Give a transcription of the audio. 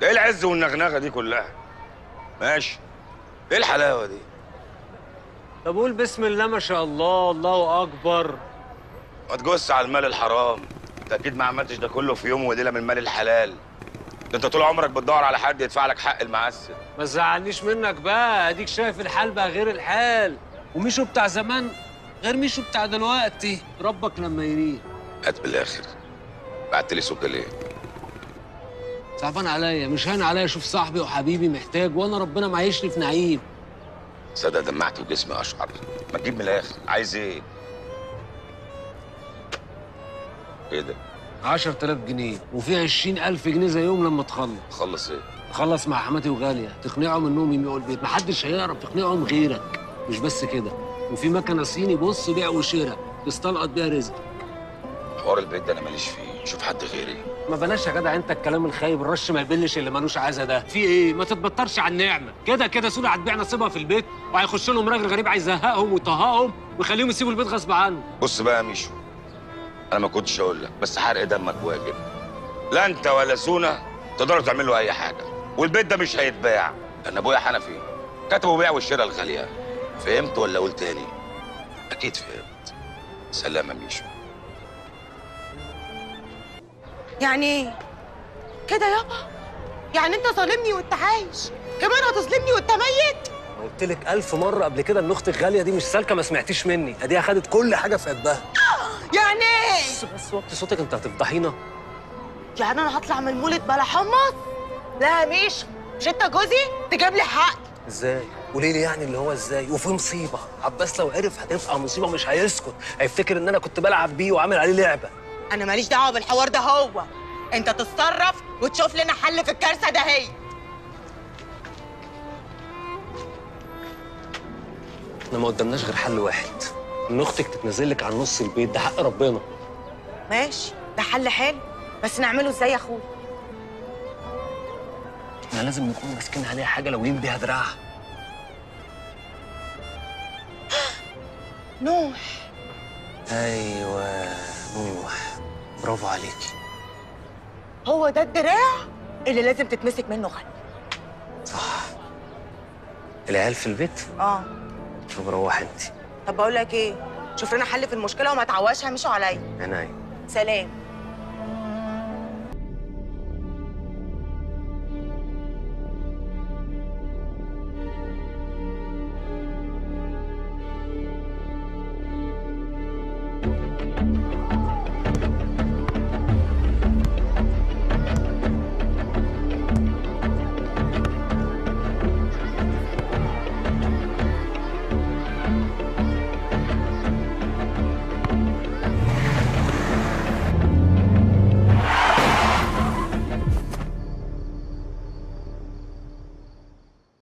ايه العز والنغنغه دي كلها ماشي ايه الحلاوه دي طب قول بسم الله ما شاء الله الله اكبر ما تجوز على المال الحرام انت اكيد ما عملتش ده كله في يوم وليله من المال الحلال ده انت طول عمرك بتدور على حد يدفع لك حق المعسل ما تزعلنيش منك بقى اديك شايف الحال بقى غير الحال وميشو بتاع زمان غير ميشو بتاع دلوقتي ربك لما يريد هات بالاخر بعت لي سكه ليه صعبان عليا مش هان عليا اشوف صاحبي وحبيبي محتاج وانا ربنا معيشني في نعيم صدق دمعت وجسمي اشعر ما تجيب من الاخر عايز ايه ايه ده 10000 جنيه وفي 20000 جنيه زيهم لما تخلص خلص ايه خلص مع حماتي وغاليه تقنعهم انهم يبيعوا البيت محدش هيعرف يقنعهم غيرك مش بس كده وفي مكنه صيني بص بيع وشراء تستلقط بيها رزق حوار البيت ده انا ماليش فيه شوف حد غيري ما بلاش يا جدع انت الكلام الخايب الرش ما يبلش اللي ملوش عازه ده في ايه ما تتبطرش على النعمه كده كده سوري هتبيع نصيبها في البيت وهيخش لهم راجل غريب عايز يزهقهم ويطهقهم ويخليهم يسيبوا البيت غصب عنهم بص بقى يا ميشو انا ما كنتش اقول لك بس حرق دمك واجب لا انت ولا سونا تقدروا تعملوا اي حاجه والبيت ده مش هيتباع انا ابويا حنفي كتبوا بيع والشراء الغاليه فهمت ولا قلت تاني اكيد فهمت سلام يا ميشو يعني ايه كده يابا يعني انت ظالمني وانت عايش كمان هتظلمني وانت ميت قلت لك ألف مرة قبل كده إن أختك غالية دي مش سالكة ما سمعتيش مني، أديها خدت كل حاجة في قلبها. يعني ايه بس بس وطي صوتك أنت هتفضحينا. يعني انا هطلع من المولد بلا حمص لا يا ميشو مش انت جوزي تجيب لي حقي إزاي؟ قولي لي يعني اللي هو إزاي؟ وفي مصيبة، عباس لو عرف هتبقى مصيبة مش هيسكت، هيفتكر إن أنا كنت بلعب بيه وعامل عليه لعبة. انا ماليش دعوه بالحوار ده هو انت تتصرف وتشوف لنا حل في الكارثه ده هي إحنا ما قدامناش غير حل واحد. إن أختك تتنزل لك عن نص البيت ده حق ربنا. ماشي ده حل حلو بس نعمله ازاي يا اخويا إحنا لازم نكون ماسكين عليها حاجة لو يم بيها دراعها. نوح أيوه نوح. برافو عليكي. هو ده الدراع اللي لازم تتمسك منه خلي صح. العيال في البيت؟ اه طب روح أنت. طب بقول لك ايه شوف لنا حل في المشكله وما تعواش همشوا عليا عينيا. سلام